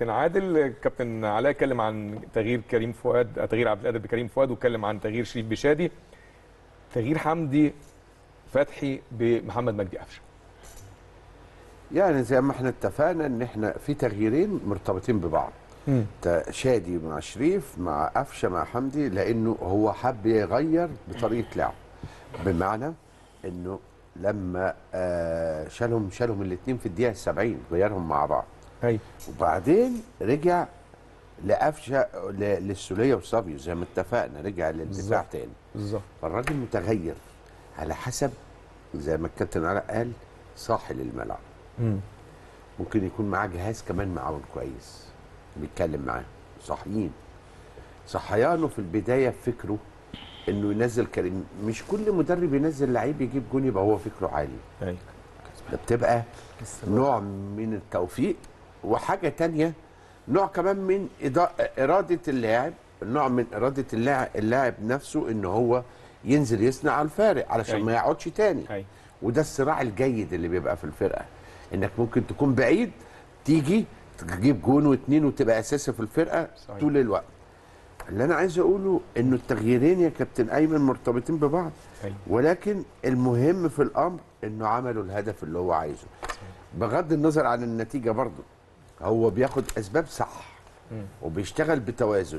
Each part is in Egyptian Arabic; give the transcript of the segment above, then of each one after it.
كابتن عادل كابتن علاء اتكلم عن تغيير كريم فؤاد تغيير عبد القادر بكريم فؤاد واتكلم عن تغيير شريف بشادي تغيير حمدي فتحي بمحمد مجدي قفشه يعني زي ما احنا اتفقنا ان احنا في تغييرين مرتبطين ببعض تا- شادي مع شريف مع قفشه مع حمدي لانه هو حب يغير بطريقه لعب بمعنى انه لما آه شالهم شالهم الاثنين في الدقيقه 70 غيرهم مع بعض ايوه وبعدين رجع لقفشه ل- للسوليه وصابيو زي ما اتفقنا رجع للدفاع بالظبط. تاني بالظبط فالراجل متغير على حسب زي ما الكابتن علاء قال صاحي للملعب ممكن يكون معاه جهاز كمان معاون كويس بيتكلم معاه صاحيين صحيانه في البدايه فكره انه ينزل كريم مش كل مدرب ينزل لعيب يجيب جون يبقى هو فكره عالي ايوه ده بتبقى نوع من التوفيق وحاجه تانية نوع كمان من إضاء- اراده اللاعب نوع من اراده اللاعب اللاعب نفسه ان هو ينزل يصنع الفارق علشان أيوة. ما يقعدش تاني ايوه وده الصراع الجيد اللي بيبقى في الفرقه انك ممكن تكون بعيد تيجي تجيب جون واتنين وتبقى اساسي في الفرقه صحيح. طول الوقت اللي انا عايز اقوله انه التغييرين يا كابتن ايمن مرتبطين ببعض ايوه ولكن المهم في الامر انه عملوا الهدف اللي هو عايزه بغض النظر عن النتيجه برضه هو بياخد اسباب صح مم. وبيشتغل بتوازن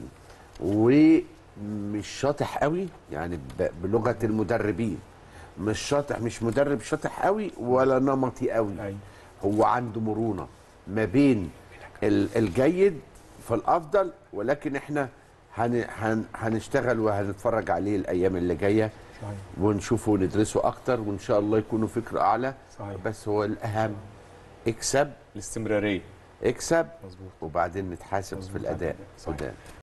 ومش شاطح قوي يعني ب- بلغه المدربين مش شاطح مش مدرب شاطح قوي ولا نمطي قوي ايوه هو عنده مرونه ما بين ال- الجيد فالافضل ولكن احنا هن هن هنشتغل وهنتفرج عليه الايام اللي جايه صحيح ونشوفه وندرسه اكتر وان شاء الله يكونوا فكره اعلى صحيح بس هو الاهم اكسب الاستمراريه اكسب مظبوط وبعدين نتحاسب مظبوط. في الاداء صحيح. قدام